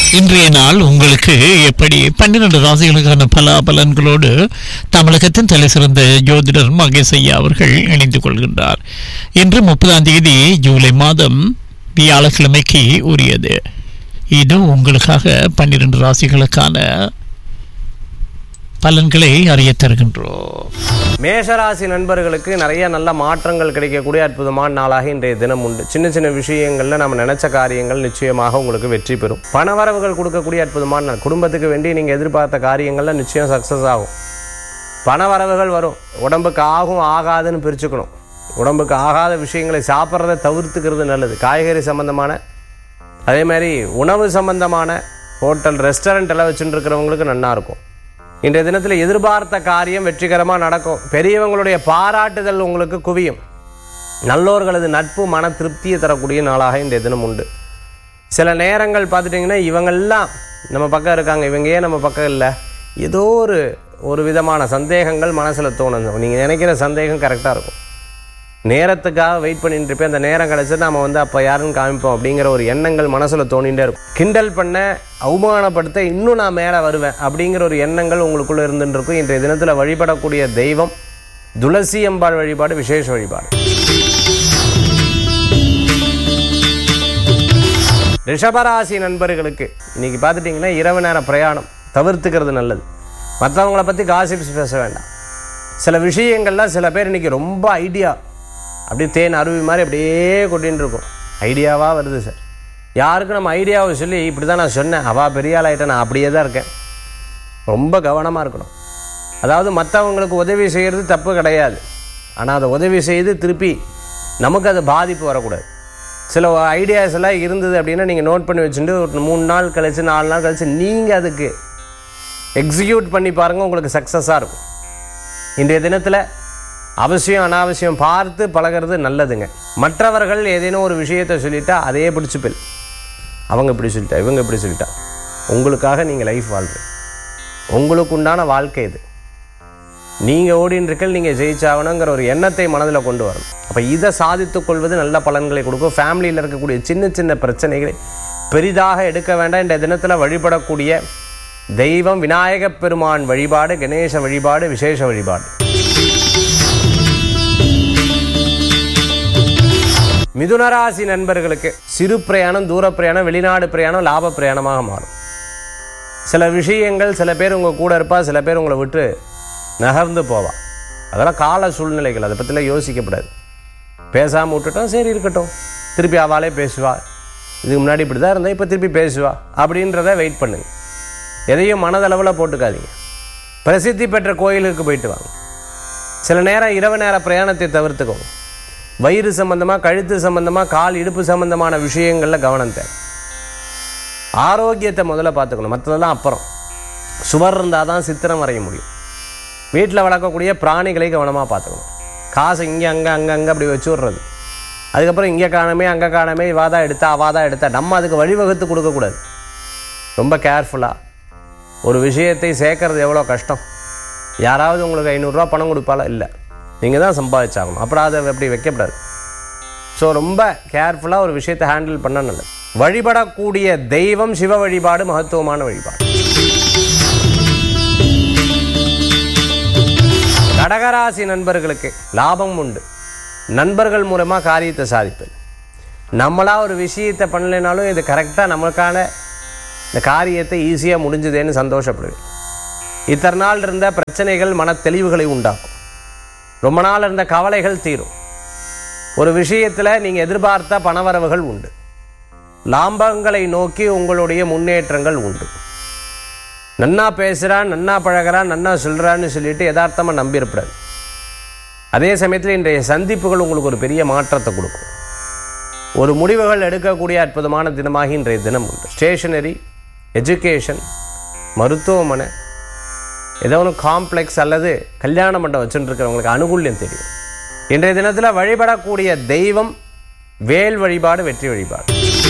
இன்றைய நாள் உங்களுக்கு எப்படி பன்னிரண்டு ராசிகளுக்கான பலாபலன்களோடு தமிழகத்தின் தலை சிறந்த ஜோதிடர் மகேஷ் ஐயா அவர்கள் இணைந்து கொள்கின்றார் இன்று முப்பதாம் தேதி ஜூலை மாதம் வியாழக்கிழமைக்கு உரியது இது உங்களுக்காக பன்னிரண்டு ராசிகளுக்கான பலன்களை அறிய தருகின்றோம் மேஷராசி நண்பர்களுக்கு நிறைய நல்ல மாற்றங்கள் கிடைக்கக்கூடிய அற்புதமான நாளாக இன்றைய தினம் உண்டு சின்ன சின்ன விஷயங்களில் நம்ம நினைச்ச காரியங்கள் நிச்சயமாக உங்களுக்கு வெற்றி பெறும் பணவரவுகள் கொடுக்கக்கூடிய அற்புதமான நாள் குடும்பத்துக்கு வேண்டி நீங்கள் எதிர்பார்த்த காரியங்கள்ல நிச்சயம் சக்ஸஸ் ஆகும் பணவரவுகள் வரும் உடம்புக்கு ஆகும் ஆகாதுன்னு பிரிச்சுக்கணும் உடம்புக்கு ஆகாத விஷயங்களை சாப்பிட்றத தவிர்த்துக்கிறது நல்லது காய்கறி சம்பந்தமான அதே மாதிரி உணவு சம்பந்தமான ஹோட்டல் ரெஸ்டாரண்ட் எல்லாம் வச்சுட்டு இருக்கிறவங்களுக்கு நன்னா இருக்கும் இன்றைய தினத்தில் எதிர்பார்த்த காரியம் வெற்றிகரமாக நடக்கும் பெரியவங்களுடைய பாராட்டுதல் உங்களுக்கு குவியும் நல்லோர்களது நட்பு மன திருப்தியை தரக்கூடிய நாளாக இன்றைய தினம் உண்டு சில நேரங்கள் பார்த்துட்டிங்கன்னா இவங்கெல்லாம் நம்ம பக்கம் இருக்காங்க இவங்க ஏன் நம்ம பக்கம் இல்லை ஏதோ ஒரு ஒரு விதமான சந்தேகங்கள் மனசில் தோணும் நீங்கள் நினைக்கிற சந்தேகம் கரெக்டாக இருக்கும் நேரத்துக்காக வெயிட் பண்ணிட்டு இருப்பேன் அந்த நேரம் கிடச்சி நம்ம வந்து அப்போ யாருன்னு காமிப்போம் அப்படிங்கிற ஒரு எண்ணங்கள் மனசில் தோணிகிட்டே இருக்கும் கிண்டல் பண்ண அவமானப்படுத்த இன்னும் நான் மேலே வருவேன் அப்படிங்கிற ஒரு எண்ணங்கள் உங்களுக்குள்ளே இருந்துட்டு இருக்கும் இன்றைய தினத்தில் வழிபடக்கூடிய தெய்வம் துளசி அம்பாள் வழிபாடு விசேஷ வழிபாடு ரிஷபராசி நண்பர்களுக்கு இன்னைக்கு பார்த்துட்டிங்கன்னா இரவு நேர பிரயாணம் தவிர்த்துக்கிறது நல்லது மற்றவங்கள பற்றி காசிப்ஸ் பேச வேண்டாம் சில விஷயங்கள்லாம் சில பேர் இன்னைக்கு ரொம்ப ஐடியா அப்படியே தேன் அருவி மாதிரி அப்படியே கொட்டின்னு இருக்கும் ஐடியாவாக வருது சார் யாருக்கும் நம்ம ஐடியாவை சொல்லி இப்படி தான் நான் சொன்னேன் அவா பெரிய ஆள் ஆகிட்டேன் நான் அப்படியே தான் இருக்கேன் ரொம்ப கவனமாக இருக்கணும் அதாவது மற்றவங்களுக்கு உதவி செய்கிறது தப்பு கிடையாது ஆனால் அதை உதவி செய்து திருப்பி நமக்கு அது பாதிப்பு வரக்கூடாது சில ஐடியாஸ் எல்லாம் இருந்தது அப்படின்னா நீங்கள் நோட் பண்ணி வச்சுட்டு ஒரு மூணு நாள் கழிச்சு நாலு நாள் கழிச்சு நீங்கள் அதுக்கு எக்ஸிக்யூட் பண்ணி பாருங்கள் உங்களுக்கு சக்ஸஸாக இருக்கும் இன்றைய தினத்தில் அவசியம் அனாவசியம் பார்த்து பழகிறது நல்லதுங்க மற்றவர்கள் ஏதேனும் ஒரு விஷயத்தை சொல்லிட்டா அதையே பிடிச்சிப்பில் அவங்க இப்படி சொல்லிட்டா இவங்க இப்படி சொல்லிட்டா உங்களுக்காக நீங்கள் லைஃப் வாழ்றீங்க உங்களுக்கு உண்டான வாழ்க்கை இது நீங்கள் ஓடின்னு இருக்கல் நீங்கள் ஜெயிச்சாகணுங்கிற ஒரு எண்ணத்தை மனதில் கொண்டு வரணும் அப்போ இதை சாதித்துக் கொள்வது நல்ல பலன்களை கொடுக்கும் ஃபேமிலியில் இருக்கக்கூடிய சின்ன சின்ன பிரச்சனைகளை பெரிதாக எடுக்க வேண்டாம் இந்த தினத்தில் வழிபடக்கூடிய தெய்வம் விநாயகப் பெருமான் வழிபாடு கணேச வழிபாடு விசேஷ வழிபாடு மிதுனராசி நண்பர்களுக்கு சிறு பிரயாணம் தூர பிரயாணம் வெளிநாடு பிரயாணம் லாப பிரயாணமாக மாறும் சில விஷயங்கள் சில பேர் உங்கள் கூட இருப்பா சில பேர் உங்களை விட்டு நகர்ந்து போவா அதெல்லாம் கால சூழ்நிலைகள் அதை பற்றிலாம் யோசிக்கப்படாது பேசாமல் விட்டுட்டோம் சரி இருக்கட்டும் திருப்பி அவளே பேசுவா இதுக்கு முன்னாடி இப்படி தான் இருந்தால் இப்போ திருப்பி பேசுவா அப்படின்றத வெயிட் பண்ணுங்க எதையும் மனதளவில் போட்டுக்காதீங்க பிரசித்தி பெற்ற கோயிலுக்கு போயிட்டு வாங்க சில நேரம் இரவு நேர பிரயாணத்தை தவிர்த்துக்கோங்க வயிறு சம்பந்தமாக கழுத்து சம்பந்தமாக கால் இடுப்பு சம்பந்தமான விஷயங்களில் கவனம் தேவை ஆரோக்கியத்தை முதல்ல பார்த்துக்கணும் மற்றதெல்லாம் அப்புறம் சுவர் இருந்தால் தான் சித்திரம் வரைய முடியும் வீட்டில் வளர்க்கக்கூடிய பிராணிகளை கவனமாக பார்த்துக்கணும் காசு இங்கே அங்கே அங்கே அங்கே அப்படி வச்சு விட்றது அதுக்கப்புறம் இங்கே காணமே அங்கே காணமே இவாதா எடுத்தா அவாதா எடுத்தா நம்ம அதுக்கு வழிவகுத்து கொடுக்கக்கூடாது ரொம்ப கேர்ஃபுல்லாக ஒரு விஷயத்தை சேர்க்கறது எவ்வளோ கஷ்டம் யாராவது உங்களுக்கு ஐநூறுரூவா பணம் கொடுப்பாளா இல்லை நீங்கள் தான் சம்பாதிச்சாகணும் அப்புறம் அதை அப்படி வைக்கப்படாது ஸோ ரொம்ப கேர்ஃபுல்லாக ஒரு விஷயத்தை ஹேண்டில் பண்ண நல்லது வழிபடக்கூடிய தெய்வம் சிவ வழிபாடு மகத்துவமான வழிபாடு கடகராசி நண்பர்களுக்கு லாபம் உண்டு நண்பர்கள் மூலமாக காரியத்தை சாதிப்பது நம்மளா ஒரு விஷயத்தை பண்ணலைனாலும் இது கரெக்டாக நம்மளுக்கான இந்த காரியத்தை ஈஸியாக முடிஞ்சுதேன்னு சந்தோஷப்படுவேன் இத்தனை நாள் இருந்த பிரச்சனைகள் மன தெளிவுகளை உண்டாக்கும் ரொம்ப நாள் இருந்த கவலைகள் தீரும் ஒரு விஷயத்தில் நீங்கள் எதிர்பார்த்த பணவரவுகள் உண்டு லாபங்களை நோக்கி உங்களுடைய முன்னேற்றங்கள் உண்டு நன்னா பேசுகிறான் நன்னா பழகிறான் நன்னா சொல்கிறான்னு சொல்லிட்டு யதார்த்தமாக நம்பியிருப்படாது அதே சமயத்தில் இன்றைய சந்திப்புகள் உங்களுக்கு ஒரு பெரிய மாற்றத்தை கொடுக்கும் ஒரு முடிவுகள் எடுக்கக்கூடிய அற்புதமான தினமாக இன்றைய தினம் உண்டு ஸ்டேஷனரி எஜுகேஷன் மருத்துவமனை ஏதோ ஒன்று காம்ப்ளெக்ஸ் அல்லது கல்யாண மண்டபம் வச்சுட்டு இருக்கிறவங்களுக்கு அனுகூல்யம் தெரியும் இன்றைய தினத்தில் வழிபடக்கூடிய தெய்வம் வேல் வழிபாடு வெற்றி வழிபாடு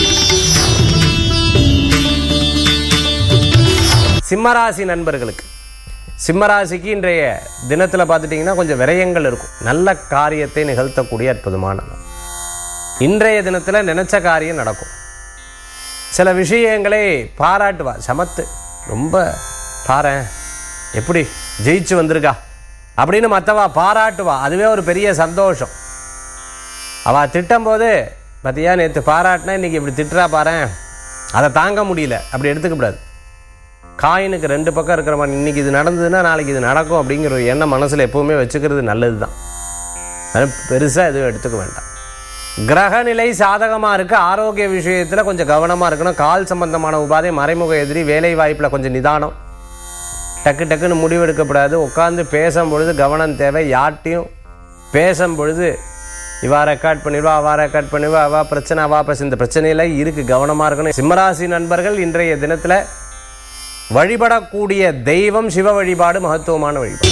சிம்மராசி நண்பர்களுக்கு சிம்மராசிக்கு இன்றைய தினத்தில் பார்த்துட்டிங்கன்னா கொஞ்சம் விரயங்கள் இருக்கும் நல்ல காரியத்தை நிகழ்த்தக்கூடிய அற்புதமான நாள் இன்றைய தினத்தில் நினைச்ச காரியம் நடக்கும் சில விஷயங்களை பாராட்டுவா சமத்து ரொம்ப பாரேன் எப்படி ஜெயிச்சு வந்திருக்கா அப்படின்னு மற்றவா பாராட்டுவா அதுவே ஒரு பெரிய சந்தோஷம் அவள் திட்டும் போது பார்த்தியா நேற்று பாராட்டினா இன்றைக்கி இப்படி திட்டுறா பாரேன் அதை தாங்க முடியல அப்படி எடுத்துக்கக்கூடாது காயினுக்கு ரெண்டு பக்கம் இருக்கிற மாதிரி இன்றைக்கி இது நடந்ததுன்னா நாளைக்கு இது நடக்கும் அப்படிங்கிற ஒரு எண்ணம் மனசில் எப்போவுமே வச்சுக்கிறது நல்லது தான் அது பெருசாக எதுவும் எடுத்துக்க வேண்டாம் கிரகநிலை சாதகமாக இருக்க ஆரோக்கிய விஷயத்தில் கொஞ்சம் கவனமாக இருக்கணும் கால் சம்பந்தமான உபாதை மறைமுக எதிரி வேலை வாய்ப்பில் கொஞ்சம் நிதானம் டக்கு டக்குன்னு முடிவெடுக்கப்படாது உட்காந்து பேசும் பொழுது கவனம் தேவை யார்ட்டையும் பேசும் பொழுது இவா ரெக்கார்ட் பண்ணிடுவா அவா ரெக்கார்ட் பண்ணிடுவா அவா பிரச்சனை அவா பிரச்சனை இந்த பிரச்சனையில இருக்கு கவனமாக இருக்கணும் சிம்மராசி நண்பர்கள் இன்றைய தினத்தில் வழிபடக்கூடிய தெய்வம் சிவ வழிபாடு மகத்துவமான வழிபாடு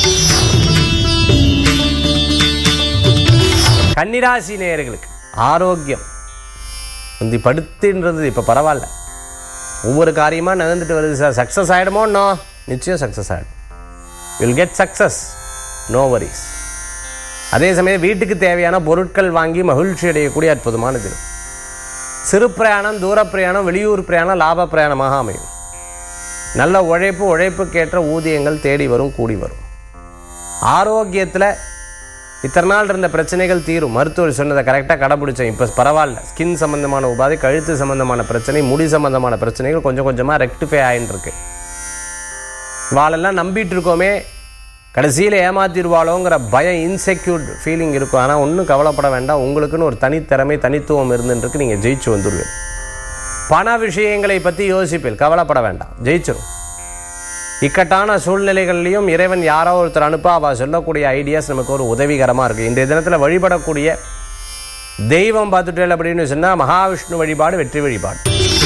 கன்னிராசி நேயர்களுக்கு ஆரோக்கியம் வந்து படுத்துன்றது இப்போ பரவாயில்ல ஒவ்வொரு காரியமாக நகர்ந்துட்டு வருது சார் சக்ஸஸ் ஆகிடுமோ நோ நிச்சயம் சக்ஸஸ் ஆகிடும் will get success no worries அதே சமயம் வீட்டுக்கு தேவையான பொருட்கள் வாங்கி மகிழ்ச்சி அடையக்கூடிய அற்புதமான தினம் சிறு பிரயாணம் தூர பிரயாணம் வெளியூர் பிரயாணம் லாப பிரயாணமாக அமையும் நல்ல உழைப்பு உழைப்புக்கேற்ற ஊதியங்கள் தேடி வரும் கூடி வரும் ஆரோக்கியத்தில் இத்தனை நாள் இருந்த பிரச்சனைகள் தீரும் மருத்துவர் சொன்னதை கரெக்டாக கடைபிடிச்சேன் இப்போ பரவாயில்ல ஸ்கின் சம்பந்தமான உபாதை கழுத்து சம்பந்தமான பிரச்சனை முடி சம்பந்தமான பிரச்சனைகள் கொஞ்சம் கொஞ்சமாக ரெக்டிஃபை ஆகிட்டு இருக்கு வாளெல்லாம் நம்பிட்டு இருக்கோமே கடைசியில் ஏமாத்திடுவாளோங்கிற பயம் இன்செக்யூர்ட் ஃபீலிங் இருக்கும் ஆனால் ஒன்றும் கவலைப்பட வேண்டாம் உங்களுக்குன்னு ஒரு தனித்திறமை தனித்துவம் இருந்துருக்கு நீங்கள் ஜெயிச்சு வந்துடுவீங்க பண விஷயங்களை பற்றி யோசிப்பீல் கவலைப்பட வேண்டாம் ஜெயிச்சிடும் இக்கட்டான சூழ்நிலைகள்லையும் இறைவன் யாரோ ஒருத்தர் அனுப்ப அவள் சொல்லக்கூடிய ஐடியாஸ் நமக்கு ஒரு உதவிகரமாக இருக்குது இன்றைய தினத்தில் வழிபடக்கூடிய தெய்வம் பார்த்துட்டேன் அப்படின்னு சொன்னால் மகாவிஷ்ணு வழிபாடு வெற்றி வழிபாடு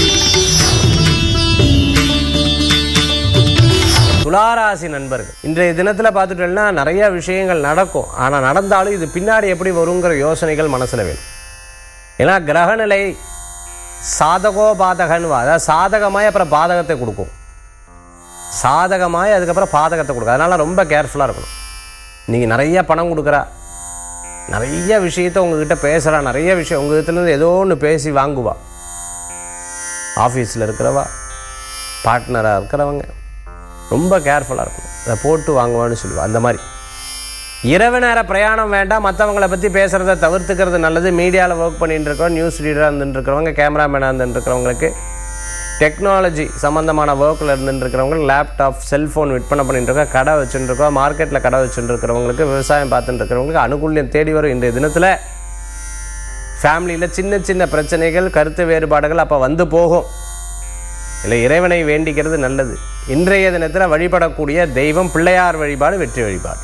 துளாராசி நண்பர்கள் இன்றைய தினத்தில் பார்த்துட்டோம்னா நிறைய விஷயங்கள் நடக்கும் ஆனால் நடந்தாலும் இது பின்னாடி எப்படி வருங்கிற யோசனைகள் மனசில் வேணும் ஏன்னா கிரகநிலை சாதகோ பாதகன்னு அதாவது சாதகமாய் அப்புறம் பாதகத்தை கொடுக்கும் சாதகமாய் அதுக்கப்புறம் பாதகத்தை கொடுக்கும் அதனால் ரொம்ப கேர்ஃபுல்லாக இருக்கணும் நீங்கள் நிறைய பணம் கொடுக்குறா நிறைய விஷயத்த உங்ககிட்ட பேசுகிறா நிறைய விஷயம் உங்கள் இடத்துலேருந்து ஏதோ ஒன்று பேசி வாங்குவா ஆஃபீஸில் இருக்கிறவா பார்ட்னராக இருக்கிறவங்க ரொம்ப கேர்ஃபுல்லாக இருக்கணும் அதை போட்டு வாங்குவான்னு சொல்லுவா அந்த மாதிரி இரவு நேர பிரயாணம் வேண்டாம் மற்றவங்களை பற்றி பேசுகிறத தவிர்த்துக்கிறது நல்லது மீடியாவில் ஒர்க் பண்ணிட்டு இருக்கிறோம் நியூஸ் ரீடராக இருந்துட்டு இருக்கிறவங்க கேமராமேனாக இருந்துட்டு இருக்கிறவங்களுக்கு டெக்னாலஜி சம்மந்தமான ஒர்க்கில் இருந்துட்டு இருக்கிறவங்க லேப்டாப் செல்ஃபோன் விற்பனை பண்ணிட்டு இருக்கோம் கடை வச்சுட்டு இருக்கோம் மார்க்கெட்டில் கடை வச்சுட்டு இருக்கிறவங்களுக்கு விவசாயம் பார்த்துட்டு இருக்கிறவங்களுக்கு அனுகூல்யம் தேடி வரும் இன்றைய தினத்தில் ஃபேமிலியில் சின்ன சின்ன பிரச்சனைகள் கருத்து வேறுபாடுகள் அப்போ வந்து போகும் இல்லை இறைவனை வேண்டிக்கிறது நல்லது இன்றைய தினத்தில் வழிபடக்கூடிய தெய்வம் பிள்ளையார் வழிபாடு வெற்றி வழிபாடு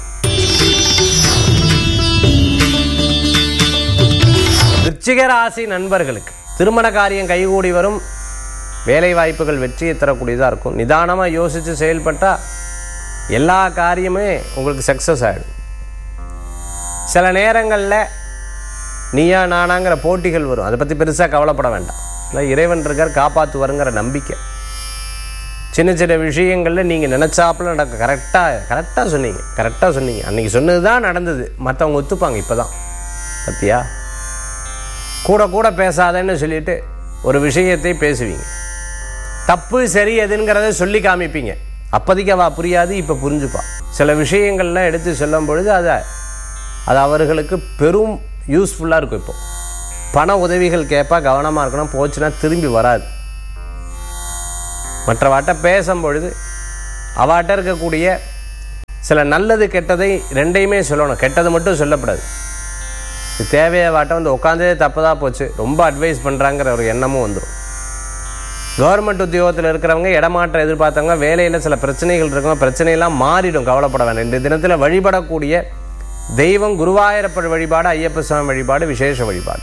விருச்சிக ராசி நண்பர்களுக்கு திருமண காரியம் கைகூடி வரும் வேலை வாய்ப்புகள் வெற்றியை தரக்கூடியதாக இருக்கும் நிதானமாக யோசித்து செயல்பட்டால் எல்லா காரியமே உங்களுக்கு சக்ஸஸ் ஆகிடும் சில நேரங்களில் நீயா நானாங்கிற போட்டிகள் வரும் அதை பற்றி பெருசாக கவலைப்பட வேண்டாம் இல்லை இறைவன் இருக்கார் காப்பாற்றுவாருங்கிற நம்பிக்கை சின்ன சின்ன விஷயங்களில் நீங்கள் நினச்சாப்புல நடக்க கரெக்டாக கரெக்டாக சொன்னீங்க கரெக்டாக சொன்னீங்க அன்றைக்கி சொன்னது தான் நடந்தது மற்றவங்க ஒத்துப்பாங்க இப்போ தான் பத்தியா கூட கூட பேசாதேன்னு சொல்லிட்டு ஒரு விஷயத்தை பேசுவீங்க தப்பு சரி எதுங்கிறத சொல்லி காமிப்பீங்க அப்போதைக்கு அவள் புரியாது இப்போ புரிஞ்சுப்பா சில விஷயங்கள்லாம் எடுத்து சொல்லும் பொழுது அதை அது அவர்களுக்கு பெரும் யூஸ்ஃபுல்லாக இருக்கும் இப்போ பண உதவிகள் கேட்பா கவனமாக இருக்கணும் போச்சுன்னா திரும்பி வராது மற்றவாட்ட பேசும் பொழுது அவாட்ட இருக்கக்கூடிய சில நல்லது கெட்டதை ரெண்டையுமே சொல்லணும் கெட்டது மட்டும் சொல்லக்கூடாது இது தேவையை வாட்ட வந்து உட்காந்ததே தப்பதாக போச்சு ரொம்ப அட்வைஸ் பண்ணுறாங்கிற ஒரு எண்ணமும் வந்துடும் கவர்மெண்ட் உத்தியோகத்தில் இருக்கிறவங்க இடமாற்றம் எதிர்பார்த்தவங்க வேலையில் சில பிரச்சனைகள் இருக்கும் பிரச்சனையெல்லாம் மாறிடும் கவலைப்பட வேண்டாம் இந்த தினத்தில் வழிபடக்கூடிய தெய்வம் குருவாயூரப்பர் வழிபாடு ஐயப்ப சுவாமி வழிபாடு விசேஷ வழிபாடு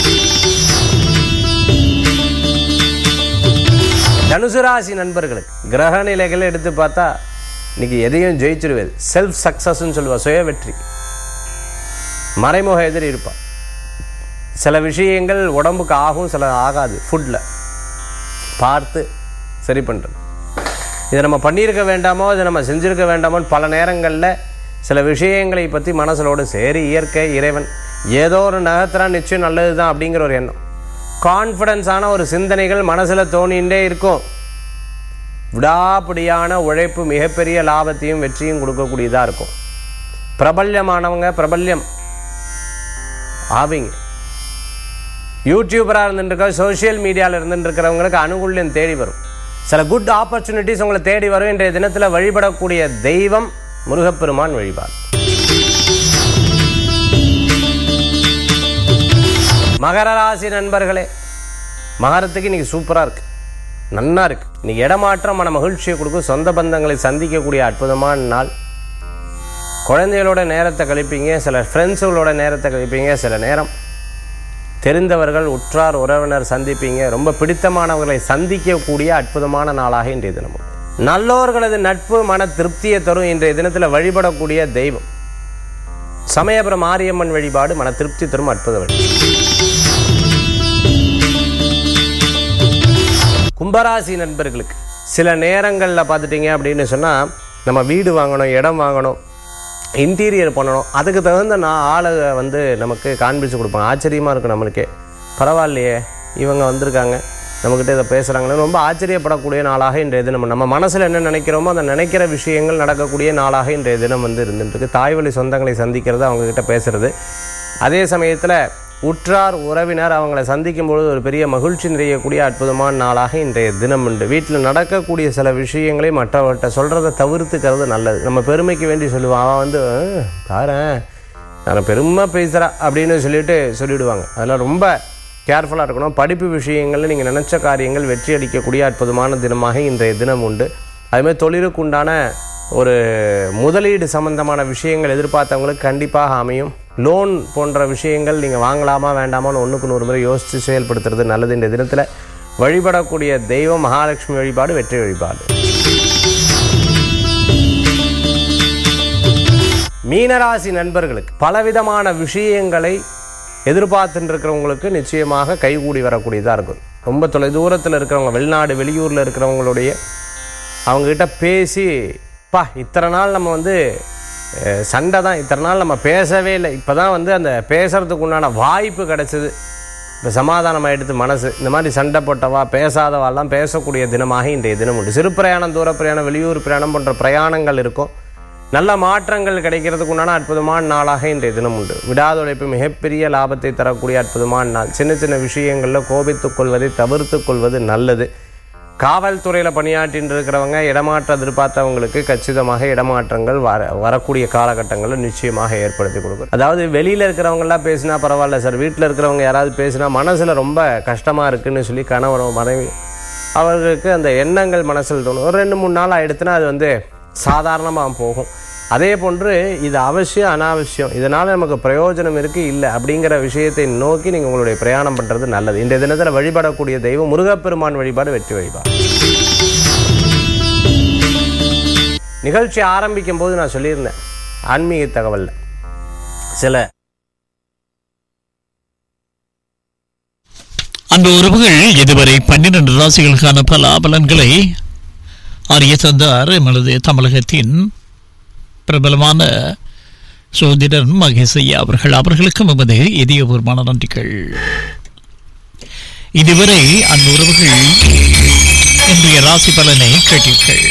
தனுசு ராசி நண்பர்களுக்கு கிரக நிலைகளை எடுத்து பார்த்தா இன்னைக்கு எதையும் ஜெயிச்சிருவேது செல்ஃப் சக்சஸ்ன்னு சொல்லுவா சுய வெற்றி மறைமுக எதிரி இருப்பா சில விஷயங்கள் உடம்புக்கு ஆகும் சில ஆகாது ஃபுட்டில் பார்த்து சரி பண்ணுறது இதை நம்ம பண்ணியிருக்க வேண்டாமோ இதை நம்ம செஞ்சுருக்க வேண்டாமோன்னு பல நேரங்களில் சில விஷயங்களை பற்றி மனசிலோடு சரி இயற்கை இறைவன் ஏதோ ஒரு நகர்த்துறா நிச்சயம் நல்லது தான் அப்படிங்கிற ஒரு எண்ணம் கான்ஃபிடன்ஸான ஒரு சிந்தனைகள் மனசில் தோணிகிட்டே இருக்கும் விடாப்பிடியான உழைப்பு மிகப்பெரிய லாபத்தையும் வெற்றியும் கொடுக்கக்கூடியதாக இருக்கும் பிரபல்யமானவங்க பிரபல்யம் ஆவீங்க யூடியூபராக இருந்துருக்க சோஷியல் மீடியாவில் இருந்துருக்கிறவங்களுக்கு அனுகூல்யம் தேடி வரும் சில குட் ஆப்பர்ச்சுனிட்டிஸ் உங்களை தேடி வரும் இன்றைய தினத்தில் வழிபடக்கூடிய தெய்வம் முருகப்பெருமான் வழிபாடு மகர ராசி நண்பர்களே மகரத்துக்கு இன்னைக்கு சூப்பராக இருக்கு நன்னா இருக்கு இன்னைக்கு இடமாற்றம் மன மகிழ்ச்சியை கொடுக்கும் சொந்த பந்தங்களை சந்திக்கக்கூடிய அற்புதமான நாள் குழந்தைகளோட நேரத்தை கழிப்பீங்க சில ஃப்ரெண்ட்ஸுகளோட நேரத்தை கழிப்பீங்க சில நேரம் தெரிந்தவர்கள் உற்றார் உறவினர் சந்திப்பீங்க ரொம்ப பிடித்தமானவர்களை சந்திக்கக்கூடிய அற்புதமான நாளாக இன்றைய தினம் உண்டு. நல்லோர்களது நட்பு மன திருப்தியை தரும் இன்றைய தினத்தில் வழிபடக்கூடிய தெய்வம் சமயபுரம் மாரியம்மன் வழிபாடு மன திருப்தி தரும் அற்புத வழி கும்பராசி நண்பர்களுக்கு சில நேரங்களில் பார்த்துட்டீங்க அப்படின்னு சொன்னால் நம்ம வீடு வாங்கணும் இடம் வாங்கணும் இன்டீரியர் பண்ணணும் அதுக்கு தகுந்த நான் ஆளை வந்து நமக்கு காண்பிச்சு கொடுப்பாங்க ஆச்சரியமாக இருக்கும் நம்மளுக்கே பரவாயில்லையே இவங்க வந்திருக்காங்க நம்மக்கிட்ட இதை பேசுகிறாங்கன்னு ரொம்ப ஆச்சரியப்படக்கூடிய நாளாக இன்றைய தினம் நம்ம மனசில் என்ன நினைக்கிறோமோ அந்த நினைக்கிற விஷயங்கள் நடக்கக்கூடிய நாளாக இன்றைய தினம் வந்து இருந்துட்டு இருக்கு தாய் வழி சொந்தங்களை சந்திக்கிறது அவங்கக்கிட்ட பேசுறது அதே சமயத்தில் உற்றார் உறவினர் அவங்களை சந்திக்கும் பொழுது ஒரு பெரிய மகிழ்ச்சி நிறையக்கூடிய அற்புதமான நாளாக இன்றைய தினம் உண்டு வீட்டில் நடக்கக்கூடிய சில விஷயங்களை மற்றவர்கிட்ட சொல்கிறத தவிர்த்துக்கிறது நல்லது நம்ம பெருமைக்கு வேண்டி சொல்லுவான் அவன் வந்து "ஆ, பாரேன் நான் பெருமை பேசுகிறா அப்படின்னு சொல்லிட்டு சொல்லிவிடுவாங்க அதெல்லாம் ரொம்ப கேர்ஃபுல்லாக இருக்கணும் படிப்பு விஷயங்களில் நீங்கள் நினச்ச காரியங்கள் வெற்றி அளிக்கக்கூடிய அற்புதமான தினமாக இன்றைய தினம் உண்டு அதுமாதிரி தொழிலுக்கு உண்டான ஒரு முதலீடு சம்பந்தமான விஷயங்கள் எதிர்பார்த்தவங்களுக்கு கண்டிப்பாக அமையும் லோன் போன்ற விஷயங்கள் நீங்கள் வாங்கலாமா வேண்டாமான்னு ஒன்றுக்கு நூறு முறை யோசித்து செயல்படுத்துறது நல்லது இந்த தினத்தில் வழிபடக்கூடிய தெய்வம் மகாலட்சுமி வழிபாடு வெற்றி வழிபாடு மீனராசி நண்பர்களுக்கு பலவிதமான விஷயங்களை எதிர்பார்த்துட்டு இருக்கிறவங்களுக்கு நிச்சயமாக கைகூடி வரக்கூடியதாக இருக்கும் ரொம்ப தொலை தூரத்தில் இருக்கிறவங்க வெளிநாடு வெளியூரில் இருக்கிறவங்களுடைய அவங்ககிட்ட பேசி பா இத்தனை நாள் நம்ம வந்து அஹ், சண்டை தான் இத்தனை நாள் நம்ம பேசவே இல்லை இப்போ தான் வந்து அந்த பேசுறதுக்கு உண்டான வாய்ப்பு கிடைச்சது இப்போ சமாதானம் ஆயிடுத்து மனசு இந்த மாதிரி சண்டை போட்டவா பேசாதவாலாம் பேசக்கூடிய தினமாக இன்றைய தினம் உண்டு சிறு பிரயாணம் தூர பிரயாணம் வெளியூர் பிரயாணம் போன்ற பிரயாணங்கள் இருக்கும் நல்ல மாற்றங்கள் கிடைக்கிறதுக்கு உண்டான அற்புதமான நாளாக இன்றைய தினம் உண்டு விடாத உழைப்பு மிகப்பெரிய லாபத்தை தரக்கூடிய அற்புதமான நாள் சின்ன சின்ன விஷயங்களில் கோபித்துக் கொள்வதை தவிர்த்துக் கொள்வது நல்லது காவல்துறையில் பணியாற்றின்னு இருக்கிறவங்க இடமாற்றம் எதிர்பார்த்தவங்களுக்கு கச்சிதமாக இடமாற்றங்கள் வர வரக்கூடிய காலகட்டங்களில் நிச்சயமாக ஏற்படுத்தி கொடுக்கும் அதாவது வெளியில் இருக்கிறவங்கலாம் பேசினா பரவாயில்ல சார் வீட்டில் இருக்கிறவங்க யாராவது பேசினா மனசில் ரொம்ப கஷ்டமாக இருக்குன்னு சொல்லி கணவனோ மனைவி அவர்களுக்கு அந்த எண்ணங்கள் மனசில் தோணும் ஒரு ரெண்டு மூணு நாள் ஆயிடுத்துன்னா அது வந்து சாதாரணமாக போகும் அதே போன்று இது அவசியம் அனாவசியம் இதனால் நமக்கு பிரயோஜனம் இருக்குது இல்லை அப்படிங்கிற விஷயத்தை நோக்கி நீங்கள் உங்களுடைய பிரயாணம் பண்ணுறது நல்லது இந்த தினத்தில் வழிபடக்கூடிய தெய்வம் முருகப்பெருமான் வழிபாடு வெற்றி வழிபாடு நிகழ்ச்சி ஆரம்பிக்கும் போது நான் சொல்லியிருந்தேன் ஆன்மீக தகவலில் சில அந்த உறவுகள் இதுவரை பன்னிரண்டு ராசிகளுக்கான பல பலன்களை அறிய தந்தார் எமது தமிழகத்தின் பிரபலமான சோதிடர் மகேஷ் ஐயா அவர்கள் அவர்களுக்கும் எமது இதயபூர்வமான நன்றிகள் இதுவரை அந்த உறவுகள் இன்றைய ராசி பலனை கேட்டீர்கள்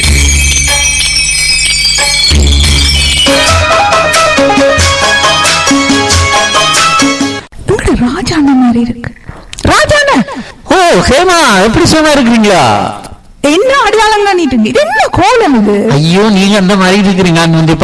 உங்களோட ராஜாண்ண மாதிரி இருக்கு ராஜாண்ண ஓ ஹேமா எப்படி சும்மா இருக்கிறீங்களா என்ன அடையாளம் தான் நீட்டு இது என்ன கோலம் இது ஐயோ நீங்க அந்த மாதிரி இருக்கிறீங்க நான் வந்து